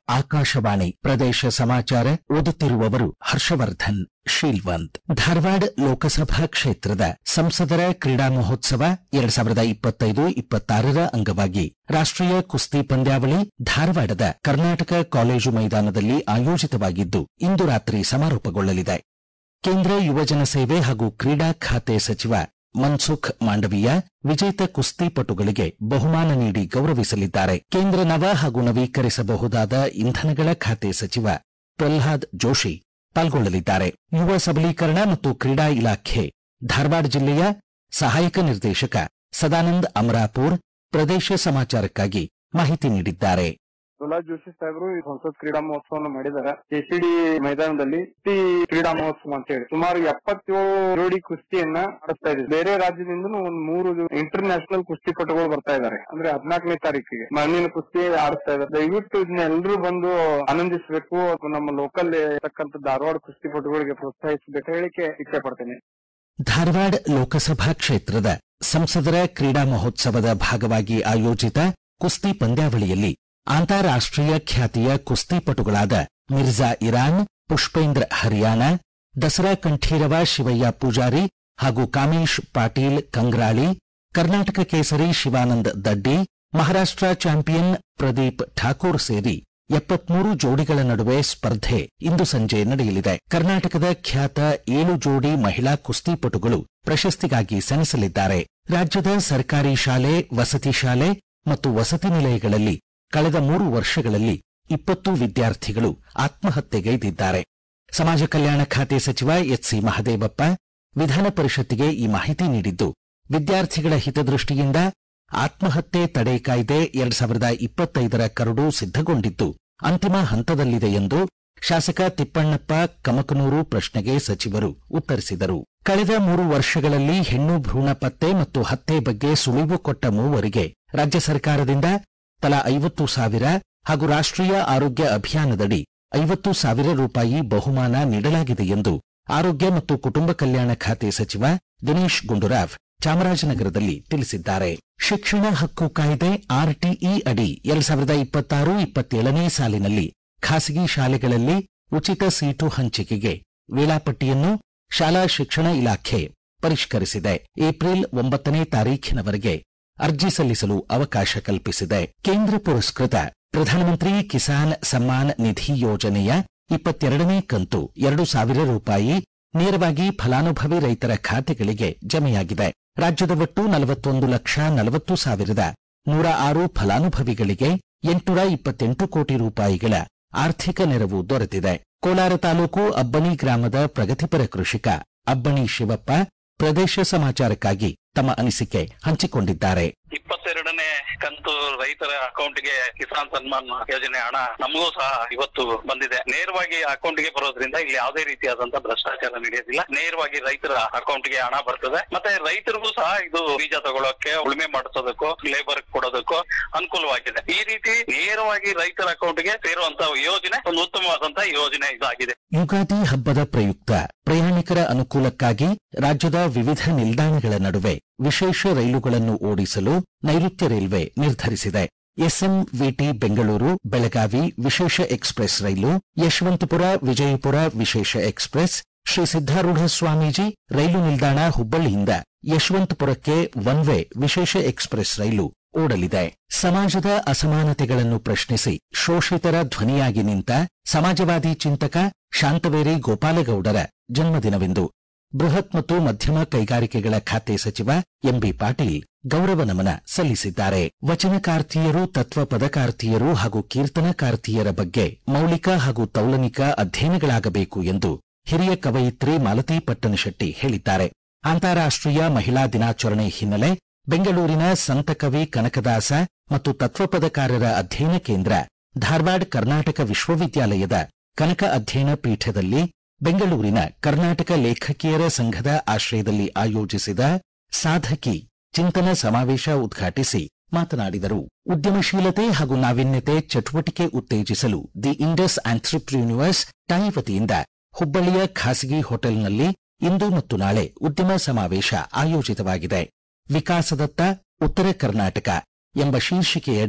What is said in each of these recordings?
ಆಕಾಶವಾಣಿ ಪ್ರದೇಶ ಸಮಾಚಾರ ಓದುತ್ತಿರುವವರು ಹರ್ಷವರ್ಧನ್ ಶೀಲ್ವಂತ್ ಧಾರವಾಡ ಲೋಕಸಭಾ ಕ್ಷೇತ್ರದ ಸಂಸದರ ಕ್ರೀಡಾ ಮಹೋತ್ಸವ ಎರಡ್ ಸಾವಿರದ ಇಪ್ಪತ್ತೈದು ಇಪ್ಪತ್ತಾರರ ಅಂಗವಾಗಿ ರಾಷ್ಟ್ರೀಯ ಕುಸ್ತಿ ಪಂದ್ಯಾವಳಿ ಧಾರವಾಡದ ಕರ್ನಾಟಕ ಕಾಲೇಜು ಮೈದಾನದಲ್ಲಿ ಆಯೋಜಿತವಾಗಿದ್ದು ಇಂದು ರಾತ್ರಿ ಸಮಾರೋಪಗೊಳ್ಳಲಿದೆ ಕೇಂದ್ರ ಯುವಜನ ಸೇವೆ ಹಾಗೂ ಕ್ರೀಡಾ ಖಾತೆ ಸಚಿವ ಮನ್ಸುಖ್ ಮಾಂಡವೀಯ ವಿಜೇತ ಕುಸ್ತಿಪಟುಗಳಿಗೆ ಬಹುಮಾನ ನೀಡಿ ಗೌರವಿಸಲಿದ್ದಾರೆ ಕೇಂದ್ರ ನವ ಹಾಗೂ ನವೀಕರಿಸಬಹುದಾದ ಇಂಧನಗಳ ಖಾತೆ ಸಚಿವ ಪ್ರಲ್ಹಾದ್ ಜೋಶಿ ಪಾಲ್ಗೊಳ್ಳಲಿದ್ದಾರೆ ಯುವ ಸಬಲೀಕರಣ ಮತ್ತು ಕ್ರೀಡಾ ಇಲಾಖೆ ಧಾರವಾಡ ಜಿಲ್ಲೆಯ ಸಹಾಯಕ ನಿರ್ದೇಶಕ ಸದಾನಂದ್ ಅಮರಾಪುರ್ ಪ್ರದೇಶ ಸಮಾಚಾರಕ್ಕಾಗಿ ಮಾಹಿತಿ ನೀಡಿದ್ದಾರೆ ಪ್ರಹ್ಲಾದ್ ಜೋಶಿ ಸಾಹೇಬರು ಈ ಸಂಸತ್ ಕ್ರೀಡಾ ಮಹೋತ್ಸವವನ್ನು ಮಾಡಿದ್ದಾರೆ ಕೆಸಿಡಿ ಮೈದಾನದಲ್ಲಿ ಕುಸ್ತಿ ಕ್ರೀಡಾ ಮಹೋತ್ಸವ ಅಂತ ಹೇಳಿ ಸುಮಾರು ಎಪ್ಪತ್ತೇಳು ಜೋಡಿ ಕುಸ್ತಿಯನ್ನ ಆಡಿಸ್ತಾ ಇದೆ ಬೇರೆ ರಾಜ್ಯದಿಂದ ಒಂದು ಮೂರು ಇಂಟರ್ ನ್ಯಾಷನಲ್ ಕುಸ್ತಿಪಟುಗಳು ಬರ್ತಾ ಇದ್ದಾರೆ ಅಂದ್ರೆ ಹದಿನಾಲ್ಕನೇ ತಾರೀಕಿಗೆ ಮಣ್ಣಿನ ಕುಸ್ತಿ ಆಡಿಸ್ತಾ ಇದ್ದಾರೆ ದಯವಿಟ್ಟು ಇದನ್ನ ಎಲ್ಲರೂ ಬಂದು ಆನಂದಿಸಬೇಕು ನಮ್ಮ ಲೋಕಲ್ ಇರ್ತಕ್ಕಂಥ ಧಾರವಾಡ ಕುಸ್ತಿಪಟುಗಳಿಗೆ ಪ್ರೋತ್ಸಾಹಿಸಬೇಕು ಹೇಳಿಕೆ ಇಚ್ಛೆ ಪಡ್ತೇನೆ ಧಾರವಾಡ ಲೋಕಸಭಾ ಕ್ಷೇತ್ರದ ಸಂಸದರ ಕ್ರೀಡಾ ಮಹೋತ್ಸವದ ಭಾಗವಾಗಿ ಆಯೋಜಿತ ಕುಸ್ತಿ ಪಂದ್ಯಾವಳಿಯಲ್ಲಿ ಅಂತಾರಾಷ್ಟ್ರೀಯ ಖ್ಯಾತಿಯ ಕುಸ್ತಿಪಟುಗಳಾದ ಮಿರ್ಜಾ ಇರಾನ್ ಪುಷ್ಪೇಂದ್ರ ಹರಿಯಾಣ ದಸರಾ ಕಂಠೀರವ ಶಿವಯ್ಯ ಪೂಜಾರಿ ಹಾಗೂ ಕಾಮೇಶ್ ಪಾಟೀಲ್ ಕಂಗ್ರಾಳಿ ಕರ್ನಾಟಕ ಕೇಸರಿ ಶಿವಾನಂದ್ ದಡ್ಡಿ ಮಹಾರಾಷ್ಟ್ರ ಚಾಂಪಿಯನ್ ಪ್ರದೀಪ್ ಠಾಕೂರ್ ಸೇರಿ ಎಪ್ಪತ್ಮೂರು ಜೋಡಿಗಳ ನಡುವೆ ಸ್ಪರ್ಧೆ ಇಂದು ಸಂಜೆ ನಡೆಯಲಿದೆ ಕರ್ನಾಟಕದ ಖ್ಯಾತ ಏಳು ಜೋಡಿ ಮಹಿಳಾ ಕುಸ್ತಿಪಟುಗಳು ಪ್ರಶಸ್ತಿಗಾಗಿ ಸೆಣಸಲಿದ್ದಾರೆ ರಾಜ್ಯದ ಸರ್ಕಾರಿ ಶಾಲೆ ವಸತಿ ಶಾಲೆ ಮತ್ತು ವಸತಿ ನಿಲಯಗಳಲ್ಲಿ ಕಳೆದ ಮೂರು ವರ್ಷಗಳಲ್ಲಿ ಇಪ್ಪತ್ತು ವಿದ್ಯಾರ್ಥಿಗಳು ಆತ್ಮಹತ್ಯೆಗೈದಿದ್ದಾರೆ ಸಮಾಜ ಕಲ್ಯಾಣ ಖಾತೆ ಸಚಿವ ಎಚ್ಸಿ ಮಹದೇವಪ್ಪ ವಿಧಾನ ಪರಿಷತ್ತಿಗೆ ಈ ಮಾಹಿತಿ ನೀಡಿದ್ದು ವಿದ್ಯಾರ್ಥಿಗಳ ಹಿತದೃಷ್ಟಿಯಿಂದ ಆತ್ಮಹತ್ಯೆ ತಡೆ ಕಾಯ್ದೆ ಎರಡ್ ಸಾವಿರದ ಇಪ್ಪತ್ತೈದರ ಕರಡು ಸಿದ್ಧಗೊಂಡಿದ್ದು ಅಂತಿಮ ಹಂತದಲ್ಲಿದೆ ಎಂದು ಶಾಸಕ ತಿಪ್ಪಣ್ಣಪ್ಪ ಕಮಕನೂರು ಪ್ರಶ್ನೆಗೆ ಸಚಿವರು ಉತ್ತರಿಸಿದರು ಕಳೆದ ಮೂರು ವರ್ಷಗಳಲ್ಲಿ ಹೆಣ್ಣು ಭ್ರೂಣ ಪತ್ತೆ ಮತ್ತು ಹತ್ಯೆ ಬಗ್ಗೆ ಸುಳಿವು ಕೊಟ್ಟ ಮೂವರಿಗೆ ರಾಜ್ಯ ಸರ್ಕಾರದಿಂದ ತಲಾ ಐವತ್ತು ಸಾವಿರ ಹಾಗೂ ರಾಷ್ಟ್ರೀಯ ಆರೋಗ್ಯ ಅಭಿಯಾನದಡಿ ಐವತ್ತು ಸಾವಿರ ರೂಪಾಯಿ ಬಹುಮಾನ ನೀಡಲಾಗಿದೆ ಎಂದು ಆರೋಗ್ಯ ಮತ್ತು ಕುಟುಂಬ ಕಲ್ಯಾಣ ಖಾತೆ ಸಚಿವ ದಿನೇಶ್ ಗುಂಡೂರಾವ್ ಚಾಮರಾಜನಗರದಲ್ಲಿ ತಿಳಿಸಿದ್ದಾರೆ ಶಿಕ್ಷಣ ಹಕ್ಕು ಕಾಯ್ದೆ ಆರ್ಟಿಇ ಅಡಿ ಎರಡ್ ಸಾವಿರದ ಇಪ್ಪತ್ತಾರು ಇಪ್ಪತ್ತೇಳನೇ ಸಾಲಿನಲ್ಲಿ ಖಾಸಗಿ ಶಾಲೆಗಳಲ್ಲಿ ಉಚಿತ ಸೀಟು ಹಂಚಿಕೆಗೆ ವೇಳಾಪಟ್ಟಿಯನ್ನು ಶಾಲಾ ಶಿಕ್ಷಣ ಇಲಾಖೆ ಪರಿಷ್ಕರಿಸಿದೆ ಏಪ್ರಿಲ್ ಒಂಬತ್ತನೇ ತಾರೀಖಿನವರೆಗೆ ಅರ್ಜಿ ಸಲ್ಲಿಸಲು ಅವಕಾಶ ಕಲ್ಪಿಸಿದೆ ಕೇಂದ್ರ ಪುರಸ್ಕೃತ ಪ್ರಧಾನಮಂತ್ರಿ ಕಿಸಾನ್ ಸಮ್ಮಾನ್ ನಿಧಿ ಯೋಜನೆಯ ಇಪ್ಪತ್ತೆರಡನೇ ಕಂತು ಎರಡು ಸಾವಿರ ರೂಪಾಯಿ ನೇರವಾಗಿ ಫಲಾನುಭವಿ ರೈತರ ಖಾತೆಗಳಿಗೆ ಜಮೆಯಾಗಿದೆ ರಾಜ್ಯದ ಒಟ್ಟು ನಲವತ್ತೊಂದು ಲಕ್ಷ ನಲವತ್ತು ಸಾವಿರದ ನೂರ ಆರು ಫಲಾನುಭವಿಗಳಿಗೆ ಎಂಟುನೂರ ಇಪ್ಪತ್ತೆಂಟು ಕೋಟಿ ರೂಪಾಯಿಗಳ ಆರ್ಥಿಕ ನೆರವು ದೊರೆತಿದೆ ಕೋಲಾರ ತಾಲೂಕು ಅಬ್ಬಣಿ ಗ್ರಾಮದ ಪ್ರಗತಿಪರ ಕೃಷಿಕ ಅಬ್ಬಣಿ ಶಿವಪ್ಪ ಪ್ರದೇಶ ಸಮಾಚಾರಕ್ಕಾಗಿ ತಮ್ಮ ಅನಿಸಿಕೆ ಹಂಚಿಕೊಂಡಿದ್ದಾರೆ ಇಪ್ಪತ್ತೆರಡನೇ ಕಂತು ರೈತರ ಅಕೌಂಟ್ಗೆ ಕಿಸಾನ್ ಸನ್ಮಾನ್ ಯೋಜನೆ ಹಣ ನಮಗೂ ಸಹ ಇವತ್ತು ಬಂದಿದೆ ನೇರವಾಗಿ ಅಕೌಂಟ್ಗೆ ಬರೋದ್ರಿಂದ ಇಲ್ಲಿ ಯಾವುದೇ ರೀತಿಯಾದಂತ ಭ್ರಷ್ಟಾಚಾರ ನಡೆಯೋದಿಲ್ಲ ನೇರವಾಗಿ ರೈತರ ಅಕೌಂಟ್ಗೆ ಹಣ ಬರ್ತದೆ ಮತ್ತೆ ರೈತರಿಗೂ ಸಹ ಇದು ಬೀಜ ತಗೊಳ್ಳೋಕೆ ಉಳುಮೆ ಮಾಡಿಸೋದಕ್ಕೂ ಲೇಬರ್ ಕೊಡೋದಕ್ಕೂ ಅನುಕೂಲವಾಗಿದೆ ಈ ರೀತಿ ನೇರವಾಗಿ ರೈತರ ಅಕೌಂಟ್ಗೆ ಸೇರುವಂತ ಯೋಜನೆ ಒಂದು ಉತ್ತಮವಾದಂತಹ ಯೋಜನೆ ಇದಾಗಿದೆ ಯುಗಾದಿ ಹಬ್ಬದ ಪ್ರಯುಕ್ತ ಪ್ರಯಾಣಿಕರ ಅನುಕೂಲಕ್ಕಾಗಿ ರಾಜ್ಯದ ವಿವಿಧ ನಿಲ್ದಾಣಗಳ ನಡುವೆ ವಿಶೇಷ ರೈಲುಗಳನ್ನು ಓಡಿಸಲು ನೈಋತ್ಯ ರೈಲ್ವೆ ನಿರ್ಧರಿಸಿದೆ ಎಸ್ಎಂವಿಟಿ ಬೆಂಗಳೂರು ಬೆಳಗಾವಿ ವಿಶೇಷ ಎಕ್ಸ್ಪ್ರೆಸ್ ರೈಲು ಯಶವಂತಪುರ ವಿಜಯಪುರ ವಿಶೇಷ ಎಕ್ಸ್ಪ್ರೆಸ್ ಶ್ರೀ ಸಿದ್ದಾರೂಢ ಸ್ವಾಮೀಜಿ ರೈಲು ನಿಲ್ದಾಣ ಹುಬ್ಬಳ್ಳಿಯಿಂದ ಯಶವಂತಪುರಕ್ಕೆ ಒನ್ ವೇ ವಿಶೇಷ ಎಕ್ಸ್ಪ್ರೆಸ್ ರೈಲು ಓಡಲಿದೆ ಸಮಾಜದ ಅಸಮಾನತೆಗಳನ್ನು ಪ್ರಶ್ನಿಸಿ ಶೋಷಿತರ ಧ್ವನಿಯಾಗಿ ನಿಂತ ಸಮಾಜವಾದಿ ಚಿಂತಕ ಶಾಂತವೇರಿ ಗೋಪಾಲಗೌಡರ ಜನ್ಮದಿನವೆಂದು ಬೃಹತ್ ಮತ್ತು ಮಧ್ಯಮ ಕೈಗಾರಿಕೆಗಳ ಖಾತೆ ಸಚಿವ ಎಂಬಿ ಪಾಟೀಲ್ ಗೌರವ ನಮನ ಸಲ್ಲಿಸಿದ್ದಾರೆ ವಚನಕಾರ್ತಿಯರು ತತ್ವ ಪದಕಾರ್ತಿಯರು ಹಾಗೂ ಕೀರ್ತನಕಾರ್ತಿಯರ ಬಗ್ಗೆ ಮೌಲಿಕ ಹಾಗೂ ತೌಲನಿಕ ಅಧ್ಯಯನಗಳಾಗಬೇಕು ಎಂದು ಹಿರಿಯ ಕವಯಿತ್ರಿ ಮಾಲತಿ ಪಟ್ಟಣಶೆಟ್ಟಿ ಹೇಳಿದ್ದಾರೆ ಅಂತಾರಾಷ್ಟ್ರೀಯ ಮಹಿಳಾ ದಿನಾಚರಣೆ ಹಿನ್ನೆಲೆ ಬೆಂಗಳೂರಿನ ಸಂತಕವಿ ಕನಕದಾಸ ಮತ್ತು ತತ್ವಪದಕಾರರ ಅಧ್ಯಯನ ಕೇಂದ್ರ ಧಾರವಾಡ ಕರ್ನಾಟಕ ವಿಶ್ವವಿದ್ಯಾಲಯದ ಕನಕ ಅಧ್ಯಯನ ಪೀಠದಲ್ಲಿ ಬೆಂಗಳೂರಿನ ಕರ್ನಾಟಕ ಲೇಖಕಿಯರ ಸಂಘದ ಆಶ್ರಯದಲ್ಲಿ ಆಯೋಜಿಸಿದ ಸಾಧಕಿ ಚಿಂತನ ಸಮಾವೇಶ ಉದ್ಘಾಟಿಸಿ ಮಾತನಾಡಿದರು ಉದ್ಯಮಶೀಲತೆ ಹಾಗೂ ನಾವೀನ್ಯತೆ ಚಟುವಟಿಕೆ ಉತ್ತೇಜಿಸಲು ದಿ ಇಂಡಸ್ ಆಂಟ್ರಪ್ರಿನ್ಯೂವರ್ಸ್ ಟೈ ವತಿಯಿಂದ ಹುಬ್ಬಳ್ಳಿಯ ಖಾಸಗಿ ಹೋಟೆಲ್ನಲ್ಲಿ ಇಂದು ಮತ್ತು ನಾಳೆ ಉದ್ಯಮ ಸಮಾವೇಶ ಆಯೋಜಿತವಾಗಿದೆ ವಿಕಾಸದತ್ತ ಉತ್ತರ ಕರ್ನಾಟಕ ಎಂಬ ಶೀರ್ಷಿಕೆಯಡಿ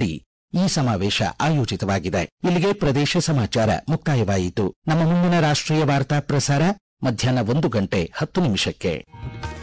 ಈ ಸಮಾವೇಶ ಆಯೋಜಿತವಾಗಿದೆ ಇಲ್ಲಿಗೆ ಪ್ರದೇಶ ಸಮಾಚಾರ ಮುಕ್ತಾಯವಾಯಿತು ನಮ್ಮ ಮುಂದಿನ ರಾಷ್ಟ್ರೀಯ ವಾರ್ತಾ ಪ್ರಸಾರ ಮಧ್ಯಾಹ್ನ ಒಂದು ಗಂಟೆ ಹತ್ತು ನಿಮಿಷಕ್ಕೆ